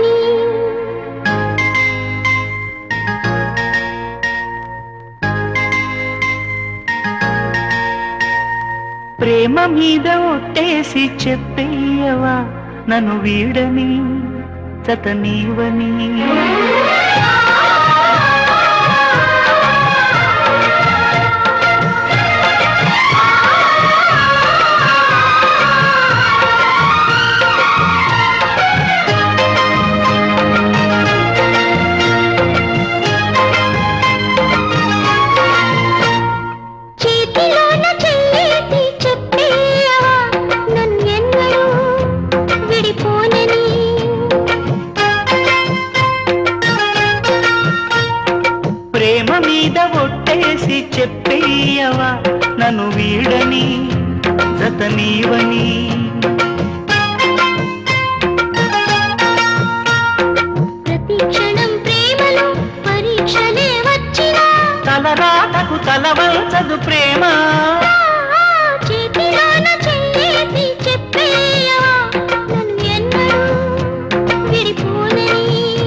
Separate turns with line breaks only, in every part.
ప్రేమ మీద ఒట్టేసి చెప్పేయవా నన్ను వీడని చతనీవని
చేతిలోన చెయ్యేసి చెప్పేయవా నన్ను ఎన్నడూ విడిపోనని
ప్రేమ మీద ఒట్టేసి చెప్పేయవా నన్ను వీడని జతనీవని
ప్రతి క్షణం ప్రేమలో పరీక్షలే వచ్చినా
తలరాతకు తలవంచదు ప్రేమ
ఆ చేతిలోన చెయ్యేసి చెప్పేయవా నన్ను ఎన్నడూ విడిపోనని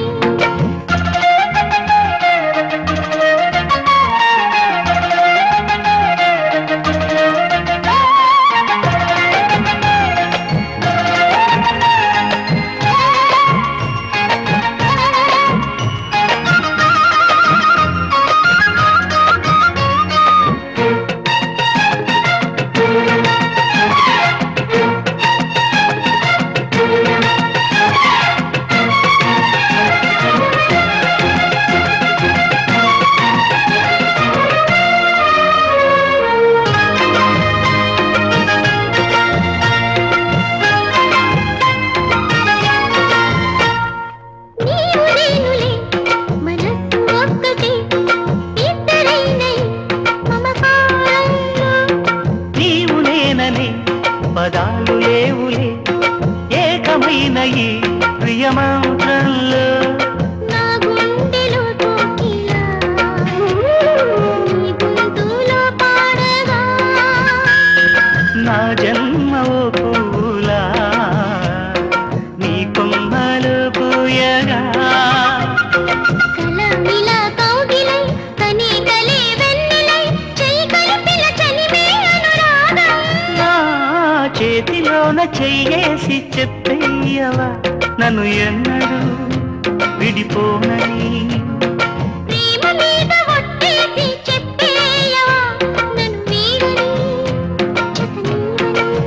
నీవు నేనులే మనసు ఒక్కటే ఇద్దరైనై మమకారంలో
నీవు నేననే పదాలు లేవులే ఏకమైన ఈ ప్రియమంత్రంలో
నా గుండెలో కోకిలా నీ గొంతులో పాడగా
నా జన్మ ఓ పూలా నీ కొమ్మలు పూయగా
కలమిలా కౌగిలై కనీగలే వెన్నెలై చెయ్యి కలిపిన చలిమే అనురాగం
నా చేతిలోన చెయ్యేసి చెప్పేయవా నన్ను ఎన్నడూ విడిపోనని
ప్రేమ మీద ఒట్టేసి చెప్పేయవా నన్ను వీడని చతనీవని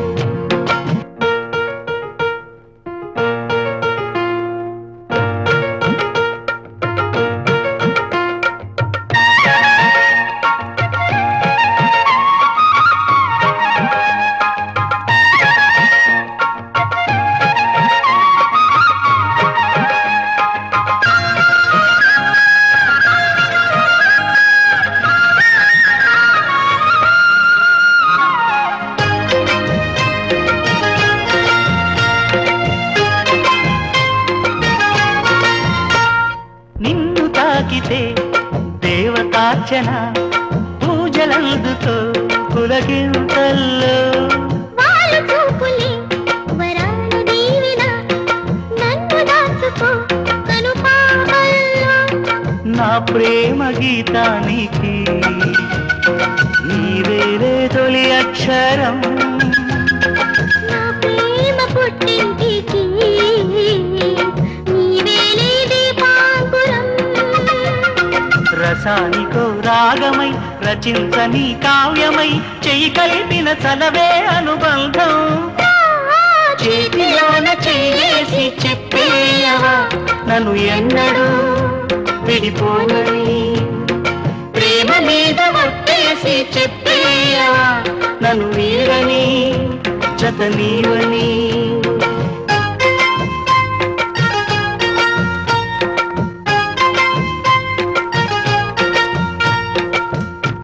నిన్ను తాకితే దేవతార్చన పూజలందుతో పులకింతల్లో
వాళ్ళు చూపులే వరాలు దీవిన నన్ను దాచుకో కను పాపల్లో
నా ప్రేమ గీతానికి నీవేలే తొలి అక్షరం
నా ప్రేమ పుట్టింటికి నీవేలే దీపాంకురం
రసానికో రాగమై రచించని కావ్యమై చెయ్యి కలిపిన చలవే అనుబంధం చేతిలోన చెయ్యేసి చెప్పేయవా నన్ను ఎన్నడూ విడిపోనని ప్రేమ మీద ఒట్టేసి చెప్పేయవా నన్ను వీడని జత నీవని